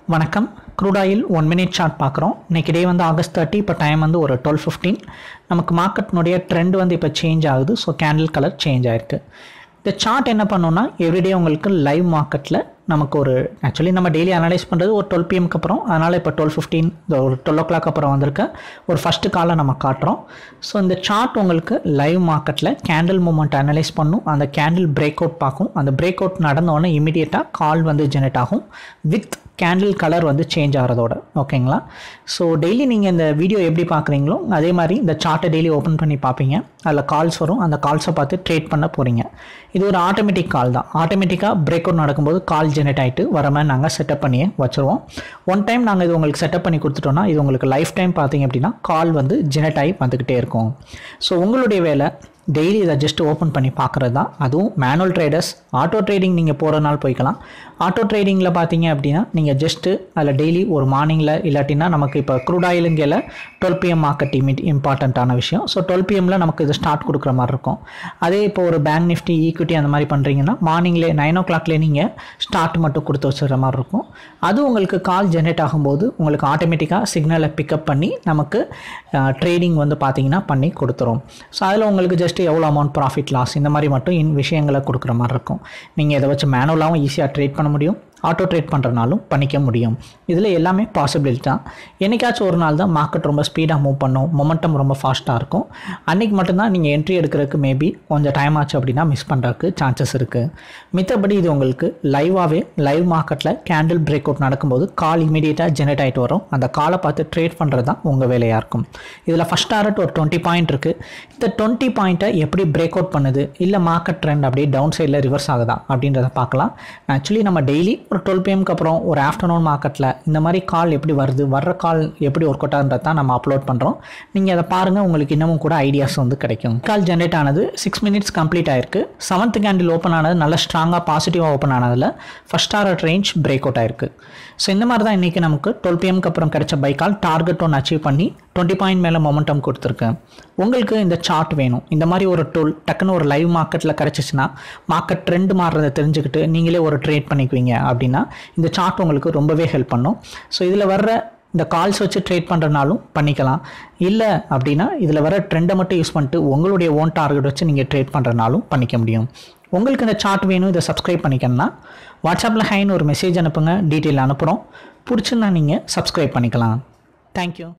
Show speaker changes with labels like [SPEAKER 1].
[SPEAKER 1] வணக்கம் crude oil one minute chart பார்க்குறோம் இன்றைக்கி டே வந்து ஆகஸ்ட் தேர்ட்டி இப்போ டைம் வந்து ஒரு டுவெல் ஃபிஃப்டீன் நமக்கு மார்க்கெட்னுடைய ட்ரெண்ட் வந்து இப்போ சேஞ்ச் ஆகுது ஸோ கேண்டில் கலர் சேஞ்ச் ஆயிருக்கு இந்த சார்ட் என்ன பண்ணுன்னா எவ்ரிடே உங்களுக்கு லைவ் மார்க்கெட்டில் நமக்கு ஒரு ஆக்சுவலி நம்ம டெய்லி அனலைஸ் பண்ணுறது ஒரு டுவெல் பிஎம்க்கு அப்புறம் அதனால் இப்போ டுவெல் ஃபிஃப்டீன் ஒரு டுவெல் ஓ கிளாக் அப்புறம் வந்திருக்க ஒரு ஃபஸ்ட்டு காலை நம்ம காட்டுறோம் ஸோ இந்த சார்ட் உங்களுக்கு லைவ் மார்க்கெட்டில் கேண்டில் மூமெண்ட் அனலைஸ் பண்ணும் அந்த கேண்டில் பிரேக் அவுட் பார்க்கும் அந்த பிரேக் அவுட் நடந்தோடனே இமீடியட்டாக கால் வந்து ஜெனரேட் ஆகும் வித் கேண்டில் கலர் வந்து சேஞ்ச் ஆகிறதோட ஓகேங்களா ஸோ டெய்லி நீங்கள் இந்த வீடியோ எப்படி பார்க்குறீங்களோ அதே மாதிரி இந்த சார்ட்டை டெய்லி ஓப்பன் பண்ணி பார்ப்பீங்க அதில் கால்ஸ் வரும் அந்த கால்ஸை பார்த்து ட்ரேட் பண்ண போகிறீங்க இது ஒரு ஆட்டோமேட்டிக் கால் தான் ஆட்டோமேட்டிக்காக பிரேக் அவுட் நடக்கும்போது கால் ஜெனரேட் ஆகிட்டு வர மாதிரி நாங்கள் செட்டப் பண்ணியே வச்சுருவோம் ஒன் டைம் நாங்கள் இது உங்களுக்கு செட்டப் பண்ணி கொடுத்துட்டோம்னா இது உங்களுக்கு லைஃப் டைம் பார்த்தீங்க அப்படின்னா கால் வந்து ஜெனரேட் ஆகி வந்துக்கிட்டே இருக்கும் ஸோ உங்களுடைய வேலை டெய்லி இதை ஜஸ்ட் ஓப்பன் பண்ணி பார்க்குறது தான் அதுவும் மேனுவல் ட்ரேடர்ஸ் ஆட்டோ ட்ரேடிங் நீங்கள் போகிறனால போய்க்கலாம் ஆட்டோ ட்ரேடிங்கில் பார்த்தீங்க அப்படின்னா நீங்கள் ஜஸ்ட்டு அதில் டெய்லி ஒரு மார்னிங்கில் இல்லாட்டினா நமக்கு இப்போ க்ரூட் ஆயிலுங்கையில் டுவெல் பிஎம் மார்க்கெட் இமிட் இம்பார்ட்டண்ட்டான விஷயம் ஸோ டுவெல் பிஎம்மில் நமக்கு இது ஸ்டார்ட் கொடுக்குற மாதிரி இருக்கும் அதே இப்போ ஒரு பேங்க் நிஃப்டி ஈக்விட்டி அந்த மாதிரி பண்ணுறீங்கன்னா மார்னிங்லேயே நைன் ஓ கிளாக்லேயே நீங்கள் ஸ்டார்ட் மட்டும் கொடுத்து வச்சுற மாதிரி இருக்கும் அது உங்களுக்கு கால் ஜென்ரேட் ஆகும்போது உங்களுக்கு ஆட்டோமேட்டிக்காக சிக்னலை பிக்கப் பண்ணி நமக்கு ட்ரேடிங் வந்து பார்த்தீங்கன்னா பண்ணி கொடுத்துரும் ஸோ அதில் உங்களுக்கு ஜஸ்ட் எவ்வளோ அமௌண்ட் ப்ராஃபிட் லாஸ் இந்த மாதிரி மட்டும் இன் விஷயங்களை கொடுக்குற மாதிரி இருக்கும் நீங்கள் இதை வச்சு மேனுவலாகவும் ஈஸியாக ட்ரேட் பண்ண முடியும் ஆட்டோ ட்ரேட் பண்ணுறனாலும் பண்ணிக்க முடியும் இதில் எல்லாமே பாசிபிலிட்டி தான் என்னைக்காச்சும் ஒரு நாள் தான் மார்க்கெட் ரொம்ப ஸ்பீடாக மூவ் பண்ணும் மொமெண்டம் ரொம்ப ஃபாஸ்ட்டாக இருக்கும் அன்றைக்கி மட்டும்தான் நீங்கள் என்ட்ரி எடுக்கிறதுக்கு மேபி கொஞ்சம் டைம் ஆச்சு அப்படின்னா மிஸ் பண்ணுறதுக்கு சான்சஸ் இருக்குது மித்தபடி இது உங்களுக்கு லைவாகவே லைவ் மார்க்கெட்டில் கேண்டில் பிரேக் அவுட் நடக்கும்போது கால் இமீடியட்டாக ஜெனரேட் ஆகிட்டு வரும் அந்த காலை பார்த்து ட்ரேட் பண்ணுறது தான் உங்கள் வேலையாக இருக்கும் இதில் ஃபஸ்ட் டாரட் ஒரு டுவெண்ட்டி பாயிண்ட் இருக்குது இந்த டுவெண்ட்டி பாயிண்ட்டை எப்படி பிரேக் அவுட் பண்ணுது இல்லை மார்க்கெட் ட்ரெண்ட் அப்படியே டவுன் சைடில் ரிவர்ஸ் ஆகுதா அப்படின்றத பார்க்கலாம் ஆக்சுவலி நம்ம டெய்லி ஒரு டுவெல் பிஎம்க்கு அப்புறம் ஒரு ஆஃப்டர்நூன் மார்க்கெட்டில் இந்த மாதிரி கால் எப்படி வருது வர்ற கால் எப்படி ஒர்க் அவுட் ஆகுன்றது தான் நம்ம அப்லோட் பண்ணுறோம் நீங்கள் அதை பாருங்கள் உங்களுக்கு இன்னமும் கூட ஐடியாஸ் வந்து கிடைக்கும் கால் ஜென்ரேட் ஆனது சிக்ஸ் மினிட்ஸ் கம்ப்ளீட் ஆயிருக்கு செவன்த் கேண்டில் ஓப்பன் ஆனது நல்ல ஸ்ட்ராங்காக பாசிட்டிவாக ஓப்பன் ஆனதில் first target range break out ஆயிருக்கு ஸோ இந்த மாதிரி தான் இன்றைக்கி நமக்கு டுவெல் பிஎம்க்கு அப்புறம் கிடைச்ச பை கால் டார்கெட் ஒன்று அச்சீவ் பண்ணி டுவெண்ட்டி பாயிண்ட் மேலே மொமெண்டம் கொடுத்துருக்கேன் உங்களுக்கு இந்த சார்ட் வேணும் இந்த மாதிரி ஒரு டூல் டக்குன்னு ஒரு லைவ் மார்க்கெட்டில் கிடச்சிச்சின்னா மார்க்கெட் ட்ரெண்ட் மாறுறதை தெரிஞ்சுக்கிட்டு நீங்களே ஒரு ட்ரேட் பண்ணிக்குவீங்க அப்படின்னா இந்த சார்ட் உங்களுக்கு ரொம்பவே ஹெல்ப் பண்ணும் ஸோ இதில் வர்ற இந்த கால்ஸ் வச்சு ட்ரேட் பண்ணுறனாலும் பண்ணிக்கலாம் இல்லை அப்படின்னா இதில் வர ட்ரெண்டை மட்டும் யூஸ் பண்ணிட்டு உங்களுடைய ஓன் டார்கெட் வச்சு நீங்கள் ட்ரேட் பண்ணுறனாலும் பண்ணிக்க முடியும் உங்களுக்கு இந்த சார்ட் வேணும் இதை சப்ஸ்கிரைப் பண்ணிக்கணும்னா வாட்ஸ்அப்பில் ஹைன்னு ஒரு மெசேஜ் அனுப்புங்க டீட்டெயில் அனுப்புகிறோம் பிடிச்சிருந்தா நீங்கள் சப்ஸ்கிரைப் பண்ணிக்கலாம் தேங்க்யூ